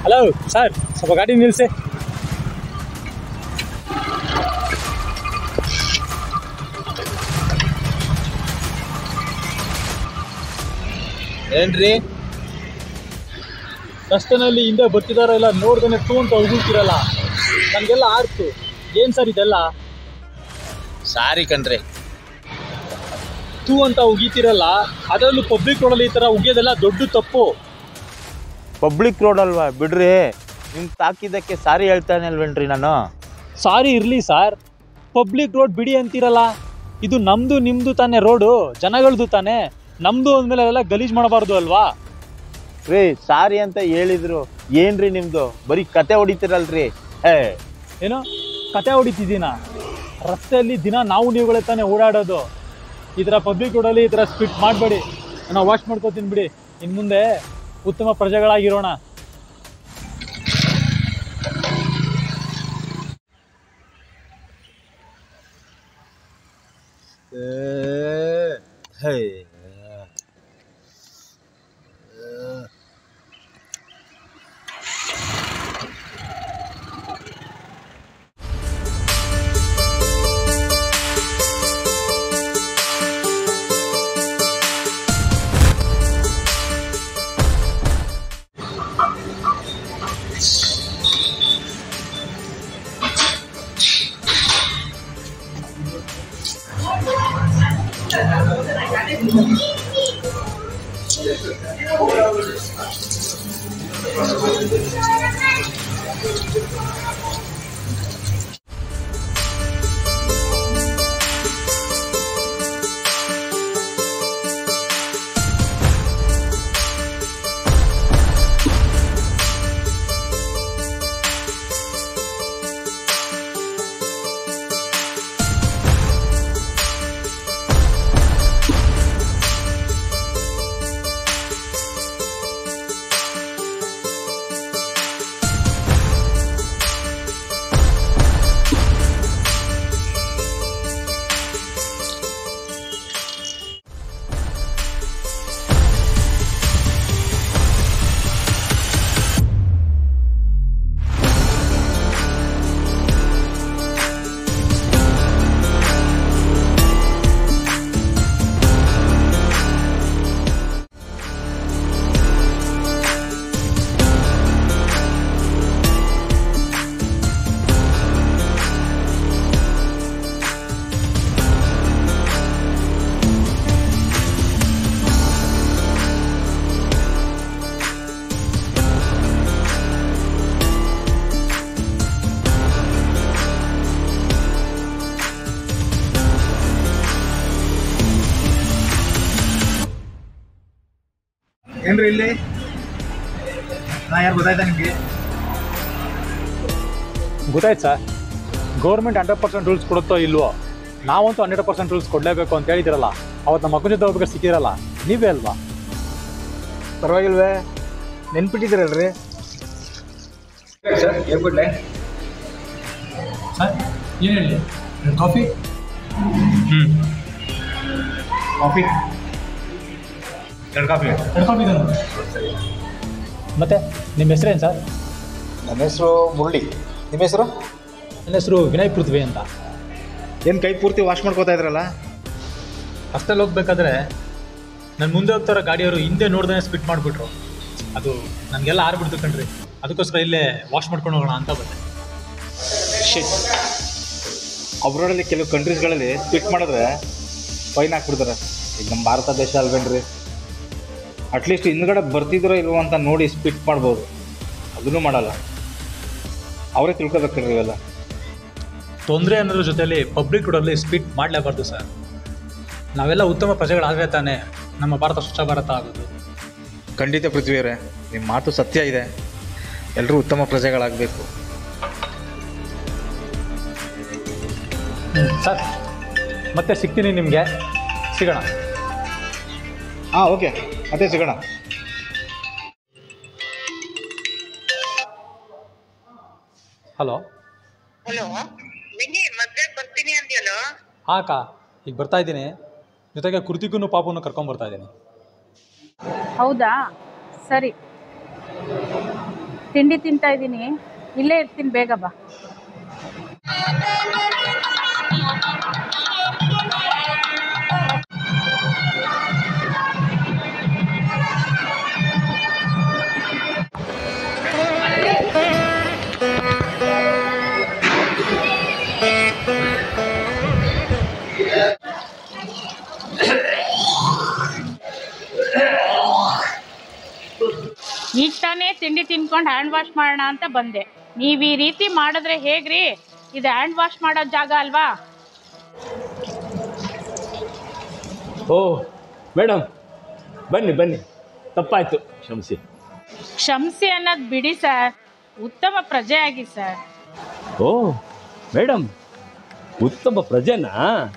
hello sir ಸ್ವಲ್ಪ ಗಾಡಿ ನಿಲ್ಲಿಸಿ ಏನ್ರಿ ರಸ್ತೆನಲ್ಲಿ ಹಿಂದೆ ಬರ್ತಿದಾರೆಲ್ಲ ನೋಡ್ದೇನೆ ಟೂ ಅಂತ ಉಗುಳ್ತಿರಲ್ಲ ನನಗೆಲ್ಲ ಆಡ್ತು ಏನು ಸರ್ ಇದೆಲ್ಲ ಸಾರಿ ಕಣ್ರಿ ಟೂ ಅಂತ ಉಗಿತಿರಲ್ಲ ಅದರಲ್ಲೂ ಪಬ್ಲಿಕ್ ರೋಡಲ್ಲಿ ಈ ಥರ ಉಗಿಯೋದೆಲ್ಲ ದೊಡ್ಡ ತಪ್ಪು ಪಬ್ಲಿಕ್ ರೋಡ್ ಅಲ್ವಾ ಬಿಡ್ರಿ ನಿಮ್ಗೆ ತಾಕಿದ್ದಕ್ಕೆ ಸಾರಿ ಹೇಳ್ತಾನೆ ಅಲ್ವೇನ್ರಿ ನಾನು ಸಾರಿ ಇರಲಿ ಸರ್ ಪಬ್ಲಿಕ್ ರೋಡ್ ಬಿಡಿ ಅಂತೀರಲ್ಲ ಇದು ನಮ್ಮದು ನಿಮ್ಮದು ತಾನೇ ರೋಡು ಜನಗಳದು ತಾನೇ ನಮ್ಮದು ಅಂದಮೇಲೆ ಅದೆಲ್ಲ ಗಲೀಜು ಮಾಡಬಾರ್ದು ಅಲ್ವಾ ರೀ ಸಾರಿ ಅಂತ ಹೇಳಿದ್ರು ಏನ್ರಿ ನಿಮ್ದು ಬರೀ ಕತೆ ಹೊಡಿತೀರಲ್ರಿ ಏ ಏನೋ ಕತೆ ಹೊಡಿತಿದ್ದೀನ ರಸ್ತೆಯಲ್ಲಿ ದಿನ ನಾವು ನೀವುಗಳೇ ತಾನೇ ಓಡಾಡೋದು ಈ ಥರ ಪಬ್ಲಿಕ್ ರೋಡಲ್ಲಿ ಈ ಥರ ಸ್ಪಿಟ್ ಮಾಡಬೇಡಿ ನಾನು ವಾಶ್ ಮಾಡ್ಕೋತೀನಿ ಬಿಡಿ ಇನ್ನು ಮುಂದೆ ಉತ್ತಮ ಪ್ರಜೆಗಳಾಗಿರೋಣ ಏನ್ರಿ ಇಲ್ಲಿ ನಾ ಯಾರು ಗೊತ್ತಾಯ್ತಾ ನಿಮಗೆ ಗೊತ್ತಾಯ್ತು sir government hundred percent rules ಕೊಡುತ್ತೋ ಇಲ್ವೋ ನಾವಂತೂ ಹಂಡ್ರೆಡ್ ಪರ್ಸೆಂಟ್ ರೂಲ್ಸ್ ಕೊಡಲೇಬೇಕು ಅಂತ ಹೇಳಿದಿರಲ್ಲ ಅವತ್ತು ನಮ್ಮ ಮಕ್ಕಳ ಜೊತೆ ಹೋಗ್ಬೇಕು ಸಿಕ್ಕಿರಲ್ಲ ನೀವೇ ಅಲ್ವಾ ಪರವಾಗಿಲ್ವೇ ನೆನ್ಪಿಟ್ಟಿದ್ದೀರಲ್ರಿ ಸರ್ ಹೇಳ್ಬಿಡ್ಲೆ ಸರ್ ಏನು ಹೇಳಿ ಕಾಫಿ ಹ್ಞೂ ಕಾಫಿ ಎರಡು ಕಾಫಿ ಎರಡು ಕಾಫಿ ಮತ್ತೆ ನಿಮ್ಮ ಹೆಸರೇನು ಸರ್ ನನ್ನ ಹೆಸರು ಮುರಳಿ ನಿಮ್ಮ ಹೆಸರು ನನ್ನ ಹೆಸರು ವಿನಯ್ ಪೃಥ್ವಿ ಅಂತ ಏನು ಕೈ ಪೂರ್ತಿ ವಾಶ್ ಮಾಡ್ಕೋತಾ ಇದ್ರಲ್ಲ ಅಷ್ಟಲ್ಲಿ ಹೋಗ್ಬೇಕಾದ್ರೆ ನನ್ನ ಮುಂದೆ ಹೋಗ್ತಾರೋ ಗಾಡಿಯವರು ಹಿಂದೆ ನೋಡ್ದೇ ಸ್ಪಿಟ್ ಮಾಡಿಬಿಟ್ರು ಅದು ನನಗೆಲ್ಲ ಆರ್ಬಿಡ್ತು ಕಣ್ರಿ ಅದಕ್ಕೋಸ್ಕರ ಇಲ್ಲೇ ವಾಶ್ ಮಾಡ್ಕೊಂಡು ಹೋಗೋಣ ಅಂತ ಬಂದೆ ಶಿಟ್ ಅಬ್ರಾಡಲ್ಲಿ ಕೆಲವು ಕಂಟ್ರೀಸ್ಗಳಲ್ಲಿ ಸ್ಪಿಟ್ ಮಾಡಿದ್ರೆ ಫೈನ್ ಹಾಕ್ಬಿಡ್ತಾರೆ ಈಗ ನಮ್ಮ ಭಾರತ ದೇಶ ಅಲ್ವೇನ್ರಿ ಅಟ್ಲೀಸ್ಟ್ ಹಿಂದ್ಗಡೆ ಬರ್ತಿದ್ರೋ ಇಲ್ವೋ ಅಂತ ನೋಡಿ ಸ್ಪಿಟ್ ಮಾಡ್ಬೋದು ಅದನ್ನು ಮಾಡಲ್ಲ ಅವರೇ ತಿಳ್ಕೊಬೇಕ್ರಿ ಇವೆಲ್ಲ ತೊಂದರೆ ಅನ್ನೋದ್ರ ಜೊತೆಲಿ ಪಬ್ಲಿಕ್ ರೋಡಲ್ಲಿ ಸ್ಪೀಡ್ ಮಾಡಲೇಬಾರ್ದು ಸರ್ ನಾವೆಲ್ಲ ಉತ್ತಮ ಪ್ರಜೆಗಳಾಗೇ ತಾನೇ ನಮ್ಮ ಭಾರತ ಸ್ವಚ್ಛ ಭಾರತ ಆಗೋದು ಖಂಡಿತ ಪೃಥ್ವಿಯವರೇ ನಿಮ್ಮ ಮಾತು ಸತ್ಯ ಇದೆ ಎಲ್ಲರೂ ಉತ್ತಮ ಪ್ರಜೆಗಳಾಗಬೇಕು ಸರ್ ಮತ್ತೆ ಸಿಗ್ತೀನಿ ನಿಮಗೆ ಸಿಗೋಣ ಹಾಂ ಓಕೆ ಮತ್ತೆ ಸಿಗೋಣ ಹಲೋ ಹಲೋ ನಿಂಗೆ ಮದ್ವೆ ಬರ್ತೀನಿ ಅಂದ್ಯಲ್ಲೋ ಹಾಂ ಅಕ್ಕ ಈಗ ಬರ್ತಾ ಇದ್ದೀನಿ ಜೊತೆಗೆ ಕೃತಿಕೂ ಪಾಪನ್ನು ಕರ್ಕೊಂಡು ಬರ್ತಾ ಇದ್ದೀನಿ ಹೌದಾ ಸರಿ ತಿಂಡಿ ತಿಂತಾ ಇದ್ದೀನಿ ಇಲ್ಲೇ ಇರ್ತೀನಿ ಬೇಗ ಬಾ ಈಗ ತಾನೇ ತಿಂಡಿ ತಿನ್ಕೊಂಡು ಹ್ಯಾಂಡ್ ವಾಶ್ ಮಾಡೋಣ ಅಂತ ಬಂದೆ ನೀವು ಈ ರೀತಿ ಮಾಡಿದ್ರೆ ಹೇಗ್ರಿ ಇದು ಹ್ಯಾಂಡ್ ವಾಶ್ ಮಾಡೋ ಜಾಗ ಅಲ್ವಾ ಓ ಮೇಡಮ್ ಬನ್ನಿ ಬನ್ನಿ ತಪ್ಪಾಯ್ತು ಕ್ಷಮಿಸಿ ಕ್ಷಮಿಸಿ ಅನ್ನೋದು ಬಿಡಿ ಸರ್ ಉತ್ತಮ ಪ್ರಜೆ ಆಗಿ ಸರ್ ಓ ಮೇಡಮ್ ಉತ್ತಮ ಪ್ರಜೆನಾ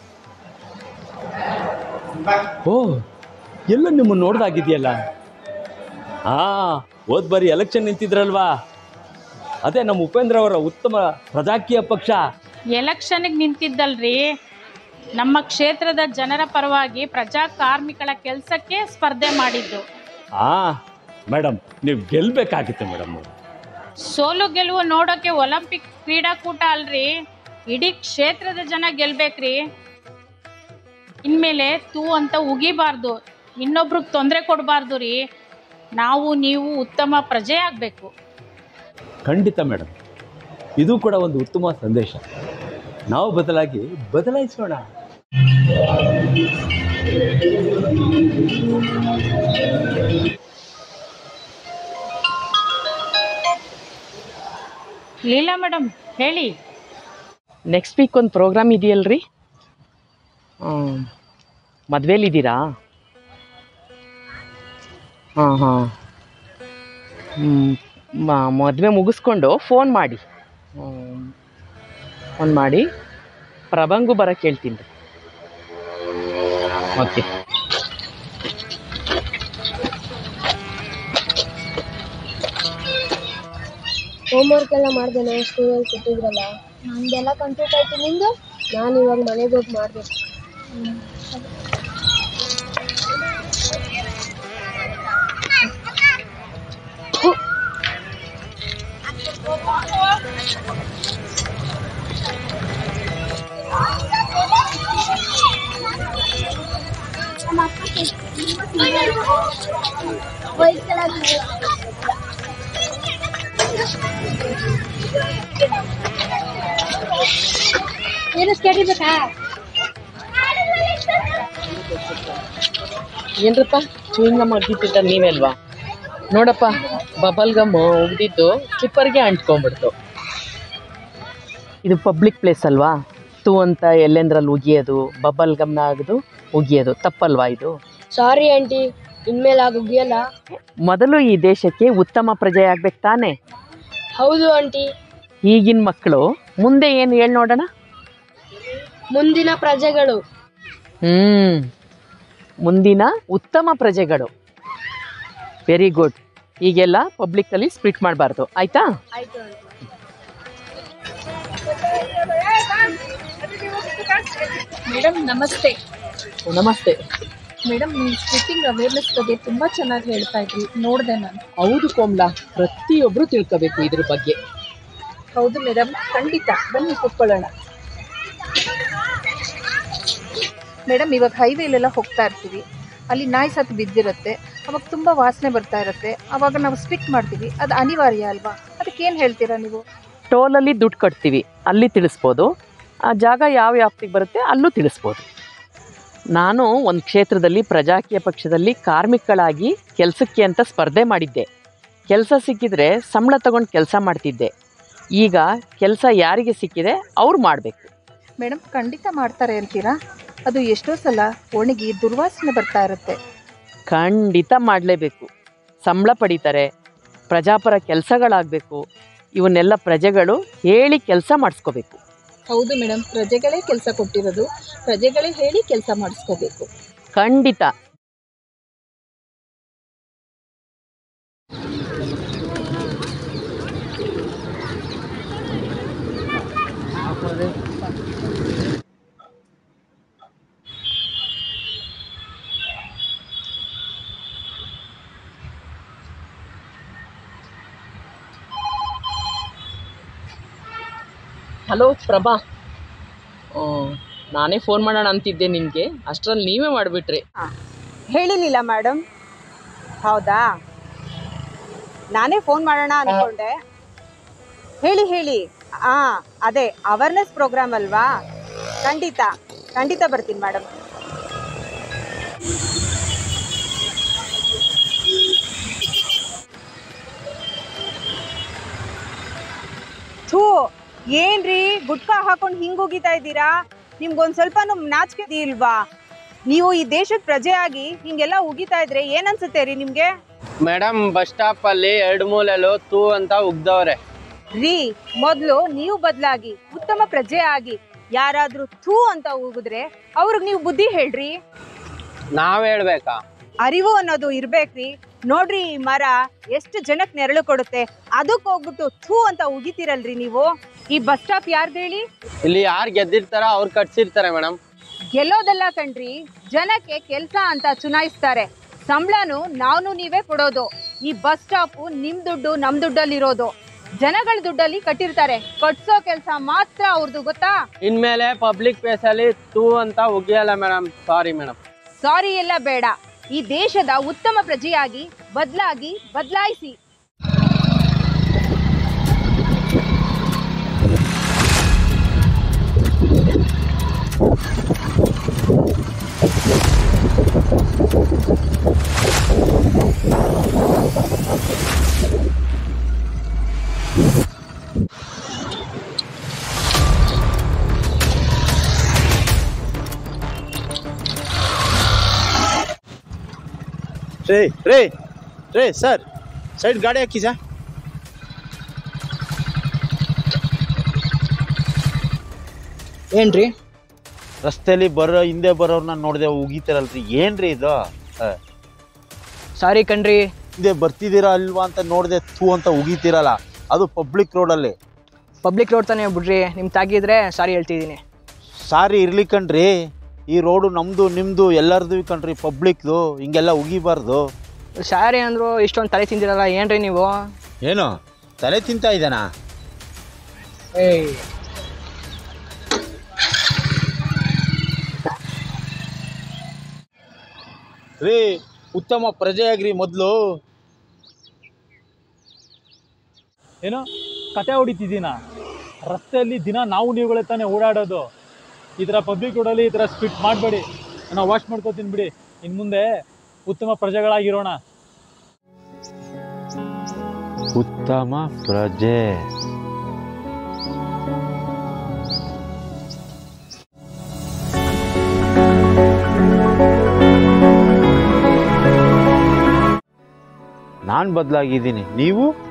ಓ ಎಲ್ಲ ನಿಮ್ಮನ್ನು ನೋಡ್ದಾಗಿದೆಯಲ್ಲ ಹಾ ಹೋದ್ ಬಾರಿ ಎಲೆಕ್ಷನ್ ನಿಂತಿದ್ರಲ್ವಾ ಅದೇ ನಮ್ಮ ಉಪೇಂದ್ರ ಅವರ ಉತ್ತಮ ಪ್ರಜಾಕೀಯ ಪಕ್ಷ ಎಲೆಕ್ಷನ್ಗೆ ನಿಂತಿದ್ದಲ್ರಿ ನಮ್ಮ ಕ್ಷೇತ್ರದ ಜನರ ಪರವಾಗಿ ಪ್ರಜಾ ಕಾರ್ಮಿಕಳ ಕೆಲಸಕ್ಕೆ ಸ್ಪರ್ಧೆ ಮಾಡಿದ್ದು ಆ ಮೇಡಮ್ ನೀವು ಗೆಲ್ಬೇಕಾಗಿತ್ತು ಮೇಡಮ್ ಸೋಲು ಗೆಲುವು ನೋಡೋಕೆ ಒಲಿಂಪಿಕ್ ಕ್ರೀಡಾಕೂಟ ಅಲ್ರಿ ಇಡೀ ಕ್ಷೇತ್ರದ ಜನ ಗೆಲ್ಬೇಕ್ರಿ ಇನ್ಮೇಲೆ ತೂ ಅಂತ ಉಗಿಬಾರ್ದು ಇನ್ನೊಬ್ರಿಗೆ ತೊಂದರೆ ಕೊಡಬಾರ್ದು ರೀ ನಾವು ನೀವು ಉತ್ತಮ ಪ್ರಜೆ ಆಗಬೇಕು ಖಂಡಿತ ಮೇಡಮ್ ಇದು ಕೂಡ ಒಂದು ಉತ್ತಮ ಸಂದೇಶ ನಾವು ಬದಲಾಗಿ ಬದಲಾಯಿಸೋಣ ಲೀಲಾ ಮೇಡಮ್ ಹೇಳಿ ನೆಕ್ಸ್ಟ್ ವೀಕ್ ಒಂದು ಪ್ರೋಗ್ರಾಮ್ ಇದೆಯಲ್ರಿ ಮದುವೆಲಿದ್ದೀರಾ ಹಾಂ ಹಾಂ ಮದುವೆ ಮುಗಿಸ್ಕೊಂಡು ಫೋನ್ ಮಾಡಿ ಫೋನ್ ಮಾಡಿ ಪ್ರಭಂಗು ಬರೋಕ್ಕೆ ಹೇಳ್ತೀನಿ ರೀ ಓಕೆ ಹೋಮ್ವರ್ಕ್ ಎಲ್ಲ ಮಾಡ್ದೇನೆ ಸ್ಕೂಲಲ್ಲಿ ಕೊಟ್ಟಿದ್ರಲ್ಲ ನಮ್ದೆಲ್ಲ ಕಂಪ್ಲೀಟ್ ಆಯ್ತು ನಿಂದು ನಾನು ಇವಾಗ ಮನೆಗೆ ಹೋಗಿ ಮಾಡ್ಬೇಕು ಏನು ಕೇಳಿಬೇಕಾ ಏನ್ರಪ್ಪ ಚೂಯಿಂಗಮ್ಮ ಅಗ್ದಿತ್ತಿದ್ದ ನೀವೇ ಅಲ್ವಾ ನೋಡಪ್ಪ ಬಬಲ್ ಗಮ್ ಉಗ್ದಿದ್ದು ಸ್ಲಿಪ್ಪರ್ಗೆ ಅಂಟ್ಕೊಂಡ್ಬಿಡ್ತು ಇದು ಪಬ್ಲಿಕ್ ಪ್ಲೇಸ್ ಅಲ್ವಾ ತೂ ಅಂತ ಎಲ್ಲೆಂದ್ರಲ್ಲಿ ಉಗಿಯೋದು ಬಬಲ್ ಗಮ್ನ ಆಗದು ಉಗಿಯೋದು ತಪ್ಪಲ್ವಾ ಇದು ಸಾರಿ ಆಂಟಿ ಇನ್ಮೇಲೆ ಆಗ ಉಗಿಯಲ್ಲ ಮೊದಲು ಈ ದೇಶಕ್ಕೆ ಉತ್ತಮ ಪ್ರಜೆ ಆಗ್ಬೇಕು ತಾನೇ ಹೌದು ಆಂಟಿ ಈಗಿನ ಮಕ್ಕಳು ಮುಂದೆ ಏನು ಹೇಳಿ ನೋಡೋಣ ಮುಂದಿನ ಪ್ರಜೆಗಳು ಹ್ಮ್ ಮುಂದಿನ ಉತ್ತಮ ಪ್ರಜೆಗಳು ವೆರಿ ಗುಡ್ ಈಗೆಲ್ಲ ಪಬ್ಲಿಕ್ಕಲ್ಲಿ ಸ್ಪ್ಲಿಟ್ ಮಾಡಬಾರ್ದು ಆಯ್ತಾ ಆಯ್ತು ಮೇಡಮ್ ನಮಸ್ತೆ ನಮಸ್ತೆ ಮೇಡಮ್ ನೀವು ಸ್ಪಿಟ್ಟಿಂಗ್ ಅವೇರ್ನೆಸ್ ಬಗ್ಗೆ ತುಂಬ ಚೆನ್ನಾಗಿ ಹೇಳ್ತಾ ಇದ್ರಿ ನೋಡಿದೆ ನಾನು ಹೌದು ಕೋಮ್ಲಾ ಪ್ರತಿಯೊಬ್ಬರು ತಿಳ್ಕೋಬೇಕು ಇದ್ರ ಬಗ್ಗೆ ಹೌದು ಮೇಡಮ್ ಖಂಡಿತ ಬನ್ನಿ ಕೂತ್ಕೊಳ್ಳೋಣ ಮೇಡಮ್ ಇವಾಗ ಹೈವೇಲೆಲ್ಲ ಹೋಗ್ತಾ ಇರ್ತೀವಿ ಅಲ್ಲಿ ನಾಯಿ ಸತ್ತು ಬಿದ್ದಿರುತ್ತೆ ಅವಾಗ ತುಂಬ ವಾಸನೆ ಬರ್ತಾ ಇರುತ್ತೆ ಅವಾಗ ನಾವು ಸ್ಪಿಟ್ ಮಾಡ್ತೀವಿ ಅದು ಅನಿವಾರ್ಯ ಅಲ್ವಾ ಅದಕ್ಕೆ ಏನು ಹೇಳ್ತೀರಾ ನೀವು ಟೋಲಲ್ಲಿ ದುಡ್ಡು ಕಟ್ತೀವಿ ಅಲ್ಲಿ ತಿಳಿಸ್ಬೋದು ಆ ಜಾಗ ಯಾವ ವ್ಯಾಪ್ತಿಗೆ ಬರುತ್ತೆ ಅಲ್ಲೂ ತಿಳಿಸ್ಬೋದು ನಾನು ಒಂದು ಕ್ಷೇತ್ರದಲ್ಲಿ ಪ್ರಜಾಕೀಯ ಪಕ್ಷದಲ್ಲಿ ಕಾರ್ಮಿಕಳಾಗಿ ಕೆಲಸಕ್ಕೆ ಅಂತ ಸ್ಪರ್ಧೆ ಮಾಡಿದ್ದೆ ಕೆಲಸ ಸಿಕ್ಕಿದ್ರೆ ಸಂಬಳ ತಗೊಂಡು ಕೆಲಸ ಮಾಡ್ತಿದ್ದೆ ಈಗ ಕೆಲಸ ಯಾರಿಗೆ ಸಿಕ್ಕಿದೆ ಅವ್ರು ಮಾಡಬೇಕು ಮೇಡಮ್ ಖಂಡಿತ ಮಾಡ್ತಾರೆ ಅಂತೀರಾ ಅದು ಎಷ್ಟೋ ಸಲ ಒಣಗಿ ದುರ್ವಾಸನೆ ಬರ್ತಾ ಇರುತ್ತೆ ಖಂಡಿತ ಮಾಡಲೇಬೇಕು ಸಂಬಳ ಪಡಿತಾರೆ ಪ್ರಜಾಪರ ಕೆಲಸಗಳಾಗಬೇಕು ಇವನ್ನೆಲ್ಲ ಪ್ರಜೆಗಳು ಹೇಳಿ ಕೆಲಸ ಮಾಡಿಸ್ಕೋಬೇಕು ಹೌದು ಮೇಡಮ್ ಪ್ರಜೆಗಳೇ ಕೆಲಸ ಕೊಟ್ಟಿರೋದು ಪ್ರಜೆಗಳೇ ಹೇಳಿ ಕೆಲಸ ಮಾಡಿಸ್ಕೋಬೇಕು ಖಂಡಿತ ಹಲೋ ಪ್ರಭಾ ಆ, ನಾನೇ ಫೋನ್ ಮಾಡೋಣ ಅಂತಿದ್ದೆ ನಿಮಗೆ ಅಷ್ಟರಲ್ಲಿ ನೀವೇ ಮಾಡಿಬಿಟ್ರಿ ಹೇಳಿರ್ಲಿಲ್ಲ ಮೇಡಮ್ ಹೌದಾ ನಾನೇ ಫೋನ್ ಮಾಡೋಣ ಅಂದ್ಕೊಂಡೆ ಹೇಳಿ ಹೇಳಿ ಆ ಅದೇ ಅವೇರ್ನೆಸ್ ಪ್ರೋಗ್ರಾಮ್ ಅಲ್ವಾ ಖಂಡಿತ ಖಂಡಿತ ಬರ್ತೀನಿ ಮೇಡಮ್ ಥೂ ಏನ್ರಿ ಗುಟ್ಕಾ ಹಾಕೊಂಡು ಹಿಂಗ್ ಹೋಗಿತಾ ಇದ್ದೀರಾ ನಿಮ್ಗೊಂದ್ ಸ್ವಲ್ಪನೂ ನಾಚಿಕೆ ಇಲ್ವಾ ನೀವು ಈ ದೇಶದ ಪ್ರಜೆ ಆಗಿ ಹಿಂಗೆಲ್ಲ ಉಗಿತಾ ಇದ್ರೆ ಏನ್ ಅನ್ಸುತ್ತೆ ರೀ ನಿಮ್ಗೆ ಮೇಡಮ್ ಬಸ್ ಸ್ಟಾಪ್ ಅಲ್ಲಿ ಎರಡು ಮೂಲೆಲು ತೂ ಅಂತ ಉಗ್ದವ್ರೆ ರೀ ಮೊದ್ಲು ನೀವು ಬದಲಾಗಿ ಉತ್ತಮ ಪ್ರಜೆ ಆಗಿ ಯಾರಾದ್ರೂ ಥೂ ಅಂತ ಉಗಿದ್ರೆ ಅವ್ರಿಗೆ ನೀವು ಬುದ್ಧಿ ಹೇಳ್ರಿ ನಾವ್ ಹೇಳ್ಬೇಕಾ ಅರಿವು ಅನ್ನೋದು ಇರ್ಬೇಕ್ರಿ ನೋಡ್ರಿ ಈ ಮರ ಎಷ್ಟು ಜನಕ್ ನೆರಳು ಕೊಡುತ್ತೆ ಅದಕ್ಕೆ ಹೋಗ್ಬಿಟ್ಟು ಥೂ ಅಂತ ಉಗಿತೀರಲ್ರಿ ನೀವು ಈ ಬಸ್ ಸ್ಟಾಪ್ ಯಾರ್ದು ಹೇಳಿ ಇಲ್ಲಿ ಯಾರು ಗೆದ್ದಿರ್ತಾರ ಅವ್ರು ಕಟ್ಸಿರ್ತಾರೆ ಮೇಡಮ್ ಗೆಲ್ಲೋದಲ್ಲ ಕಣ್ರಿ ಜನಕ್ಕೆ ಕೆಲ್ಸ ಅಂತ ಚುನಾಯಿಸ್ತಾರೆ ಸಂಬಳನು ನಾವು ನೀವೇ ಕೊಡೋದು ಈ ಬಸ್ ಸ್ಟಾಪು ನಿಮ್ ದುಡ್ಡು ನಮ್ ದುಡ್ಡಲ್ಲಿರೋದು ಜನಗಳ ದುಡ್ಡಲ್ಲಿ ಕಟ್ಟಿರ್ತಾರೆ ಕಟ್ಸೋ ಕೆಲಸ ಮಾತ್ರ ಅವ್ರದ್ದು ಗೊತ್ತಾ ಇನ್ಮೇಲೆ ಪಬ್ಲಿಕ್ ಪ್ಲೇಸ್ ಅಲ್ಲಿ ತೂ ಅಂತ ಉಗಿಯಲ್ಲ ಮೇಡಮ್ ಸಾರಿ ಮೇಡಮ್ ಸಾರಿ ಎಲ್ಲ ಬೇಡ ಈ ದೇಶದ ಉತ್ತಮ ಪ್ರಜೆಯಾಗಿ ಬದಲಾಗಿ ಬದಲಾಯಿಸಿ ರೇ ರೇ ರೇ ಸರ್ ಸೈಡ್ ಗಾಡಿ ಹಾಕಿ ಸರ್ ಏನ್ರಿ ರಸ್ತೆಯಲ್ಲಿ ಬರೋ ಹಿಂದೆ ಬರೋರ್ನ ನೋಡಿದೆ ಉಗಿತಾರಲ್ರಿ ಏನ್ರಿ ಇದು ಆ, ಸಾರಿ ಕಣ್ರಿ ಹಿಂದೆ ಬರ್ತಿದ್ದೀರಾ ಅಲ್ವಾ ಅಂತ ನೋಡಿದೆ ಥೂ ಅಂತ ಉಗಿತೀರಲ್ಲ ಅದು ಪಬ್ಲಿಕ್ ರೋಡಲ್ಲಿ ಪಬ್ಲಿಕ್ ರೋಡ್ ತಾನೇ ಬಿಡ್ರಿ ನಿಮ್ ತಾಗಿದ್ರೆ ಸಾರಿ ಹೇಳ್ತಿದ್ದೀನಿ ಸಾರಿ ಇರ್ಲಿ ಕಣ್ರಿ ಈ ರೋಡು ನಮ್ದು ನಿಮ್ದು ಎಲ್ಲರದು ಕಣ್ರಿ ಪಬ್ಲಿಕ್ದು ಹಿಂಗೆಲ್ಲ ಉಗಿಬಾರ್ದು ಸಾರಿ ಅಂದ್ರು ಇಷ್ಟೊಂದು ತಲೆ ತಿಂದಿರಲ್ಲ ಏನ್ರಿ ನೀವು ಏನು ತಲೆ ತಿಂತಾ ಇದ್ದಾನಾ ಏಯ್ ರೀ ಉತ್ತಮ ಪ್ರಜೆಯಾಗ್ರಿ ಮೊದಲು ಏನೋ ಕತೆ ಹೊಡಿತಿದ್ದೀನ ರಸ್ತೆಯಲ್ಲಿ ದಿನ ನಾವು ನೀವುಗಳೇ ತಾನೇ ಓಡಾಡೋದು ಈ ಥರ ಪಬ್ಲಿಕ್ ರೋಡಲ್ಲಿ ಈ ಥರ ಸ್ಪಿಟ್ ಮಾಡಬೇಡಿ ನಾವು ವಾಶ್ ಮಾಡ್ಕೋತೀನಿ ಬಿಡಿ ಇನ್ನು ಮುಂದೆ ಉತ್ತಮ ಪ್ರಜೆಗಳಾಗಿರೋಣ ಉತ್ತಮ ಪ್ರಜೆ ನಾನು ಬದಲಾಗಿದ್ದೀನಿ ನೀವು